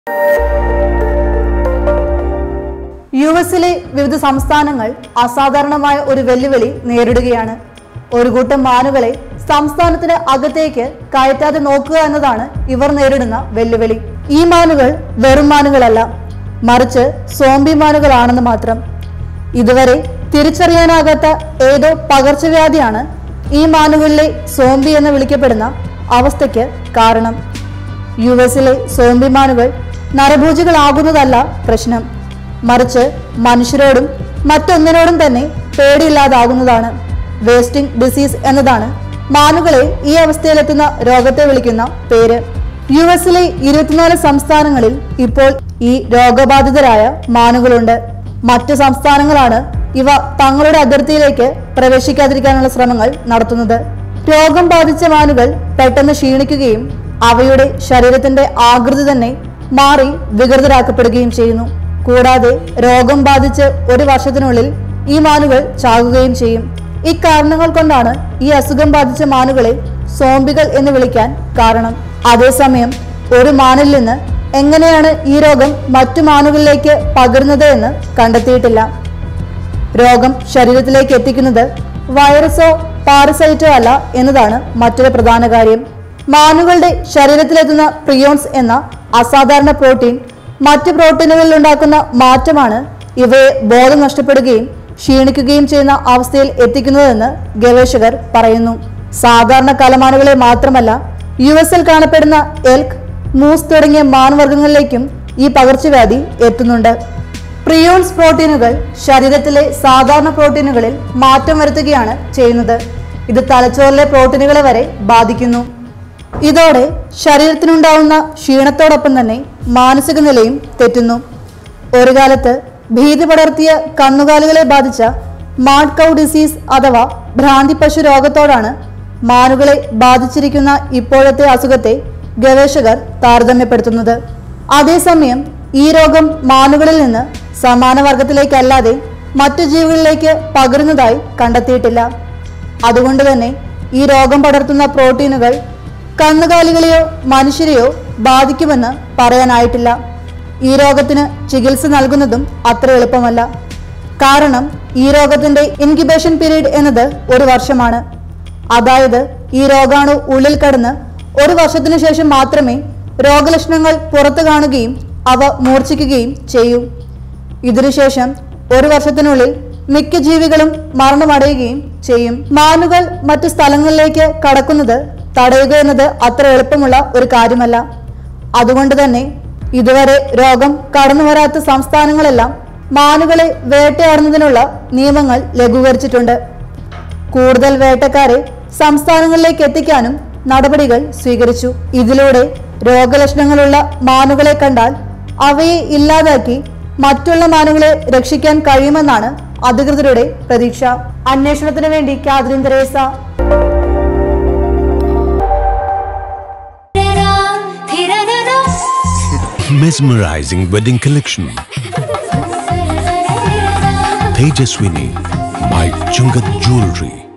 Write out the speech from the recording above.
U എസിലെ വിവിധ സംസ്ഥാനങ്ങൾ അസാധാരണമായ ഒരു വെല്ലുവിളി നേരിടുകയാണ് ഒരു കൂട്ടം മാനുകളെ സംസ്ഥാനത്തിന് അകത്തേക്ക് കയറ്റാതെ നോക്കുക എന്നതാണ് ഇവർ നേരിടുന്ന വെല്ലുവിളി ഈ മാനുകൾ വെറും മാനുകളല്ല മറിച്ച് സോംബി മാനുകളാണെന്ന് മാത്രം ഇതുവരെ തിരിച്ചറിയാനാകാത്ത ഏതോ പകർച്ചവ്യാധിയാണ് ഈ മാനുകളിലെ സോംബി എന്ന് വിളിക്കപ്പെടുന്ന അവസ്ഥയ്ക്ക് കാരണം യു എസിലെ സോംബിമാനുകൾ നരഭോജികളാകുന്നതല്ല പ്രശ്നം മറിച്ച് മനുഷ്യരോടും മറ്റൊന്നിനോടും തന്നെ പേടിയില്ലാതാകുന്നതാണ് വേസ്റ്റിംഗ് ഡിസീസ് എന്നതാണ് മാനുകളെ ഈ അവസ്ഥയിലെത്തുന്ന രോഗത്തെ വിളിക്കുന്ന പേര് യു എസിലെ ഇരുപത്തിനാല് സംസ്ഥാനങ്ങളിൽ ഇപ്പോൾ ഈ രോഗബാധിതരായ മാനുകളുണ്ട് മറ്റു സംസ്ഥാനങ്ങളാണ് ഇവ തങ്ങളുടെ അതിർത്തിയിലേക്ക് പ്രവേശിക്കാതിരിക്കാനുള്ള ശ്രമങ്ങൾ നടത്തുന്നത് രോഗം ബാധിച്ച മാനുകൾ പെട്ടെന്ന് ക്ഷീണിക്കുകയും അവയുടെ ശരീരത്തിന്റെ ആകൃതി തന്നെ മാറി വികൃതരാക്കപ്പെടുകയും ചെയ്യുന്നു കൂടാതെ രോഗം ബാധിച്ച് ഒരു വർഷത്തിനുള്ളിൽ ഈ മാനുകൾ ചാകുകയും ചെയ്യും ഇക്കാരണങ്ങൾ കൊണ്ടാണ് ഈ അസുഖം ബാധിച്ച മാനുകളെ സോംബികൾ എന്ന് വിളിക്കാൻ കാരണം അതേസമയം ഒരു മാനിൽ നിന്ന് എങ്ങനെയാണ് ഈ രോഗം മറ്റു മാനുകളിലേക്ക് പകരുന്നത് എന്ന് കണ്ടെത്തിയിട്ടില്ല രോഗം ശരീരത്തിലേക്ക് എത്തിക്കുന്നത് വൈറസോ പാരസൈറ്റോ അല്ല എന്നതാണ് മറ്റൊരു പ്രധാന കാര്യം മാനുകളുടെ ശരീരത്തിലെത്തുന്ന പ്രിയോൺസ് എന്ന അസാധാരണ പ്രോട്ടീൻ മറ്റ് പ്രോട്ടീനുകളിൽ ഉണ്ടാക്കുന്ന മാറ്റമാണ് ഇവയെ ബോധം നഷ്ടപ്പെടുകയും ക്ഷീണിക്കുകയും ചെയ്യുന്ന അവസ്ഥയിൽ എത്തിക്കുന്നതെന്ന് ഗവേഷകർ പറയുന്നു സാധാരണ കലമാനുകളെ മാത്രമല്ല യു എസിൽ കാണപ്പെടുന്ന എൽക്ക് മൂസ് തുടങ്ങിയ മാൻവർഗ്ഗങ്ങളിലേക്കും ഈ പകർച്ചവ്യാധി എത്തുന്നുണ്ട് പ്രിയോൺസ് പ്രോട്ടീനുകൾ ശരീരത്തിലെ സാധാരണ പ്രോട്ടീനുകളിൽ മാറ്റം വരുത്തുകയാണ് ചെയ്യുന്നത് ഇത് തലച്ചോറിലെ പ്രോട്ടീനുകളെ വരെ ബാധിക്കുന്നു ഇതോടെ ശരീരത്തിനുണ്ടാവുന്ന ക്ഷീണത്തോടൊപ്പം തന്നെ മാനസിക നിലയും തെറ്റുന്നു ഒരു കാലത്ത് ഭീതി പടർത്തിയ കന്നുകാലികളെ ബാധിച്ച മാഡ് കൗ ഡിസീസ് അഥവാ ഭ്രാന്തി പശു രോഗത്തോടാണ് മാനുകളെ ബാധിച്ചിരിക്കുന്ന ഇപ്പോഴത്തെ അസുഖത്തെ ഗവേഷകർ താരതമ്യപ്പെടുത്തുന്നത് അതേസമയം ഈ രോഗം മാനുകളിൽ നിന്ന് സമാന വർഗത്തിലേക്കല്ലാതെ മറ്റു ജീവികളിലേക്ക് പകരുന്നതായി കണ്ടെത്തിയിട്ടില്ല അതുകൊണ്ട് തന്നെ ഈ രോഗം പടർത്തുന്ന പ്രോട്ടീനുകൾ കന്നുകാലികളെയോ മനുഷ്യരെയോ ബാധിക്കുമെന്ന് പറയാനായിട്ടില്ല ഈ രോഗത്തിന് ചികിത്സ നൽകുന്നതും അത്ര എളുപ്പമല്ല കാരണം ഈ രോഗത്തിന്റെ ഇൻക്യുബേഷൻ പീരീഡ് എന്നത് ഒരു വർഷമാണ് അതായത് ഈ രോഗാണു ഉള്ളിൽ കടന്ന് ഒരു വർഷത്തിനു ശേഷം മാത്രമേ രോഗലക്ഷണങ്ങൾ പുറത്തു കാണുകയും അവ മൂർച്ഛിക്കുകയും ചെയ്യൂ ഇതിനുശേഷം ഒരു വർഷത്തിനുള്ളിൽ മിക്ക ജീവികളും മരണമടയുകയും ചെയ്യും മാനുകൾ മറ്റു സ്ഥലങ്ങളിലേക്ക് കടക്കുന്നത് തടയുക എന്നത് അത്ര എളുപ്പമുള്ള ഒരു കാര്യമല്ല അതുകൊണ്ട് തന്നെ ഇതുവരെ രോഗം കടന്നു വരാത്ത സംസ്ഥാനങ്ങളെല്ലാം മാനുകളെ വേട്ടയാടുന്നതിനുള്ള നിയമങ്ങൾ ലഘൂകരിച്ചിട്ടുണ്ട് കൂടുതൽ വേട്ടക്കാരെ സംസ്ഥാനങ്ങളിലേക്ക് എത്തിക്കാനും നടപടികൾ സ്വീകരിച്ചു ഇതിലൂടെ രോഗലക്ഷണങ്ങളുള്ള മാനുകളെ കണ്ടാൽ അവയെ ഇല്ലാതാക്കി മറ്റുള്ള മാനുകളെ രക്ഷിക്കാൻ കഴിയുമെന്നാണ് അധികൃതരുടെ പ്രതീക്ഷ അന്വേഷണത്തിന് വേണ്ടി Catherine Teresa Mesmerizing wedding collection. Tejaswini by Chungat Jewelry.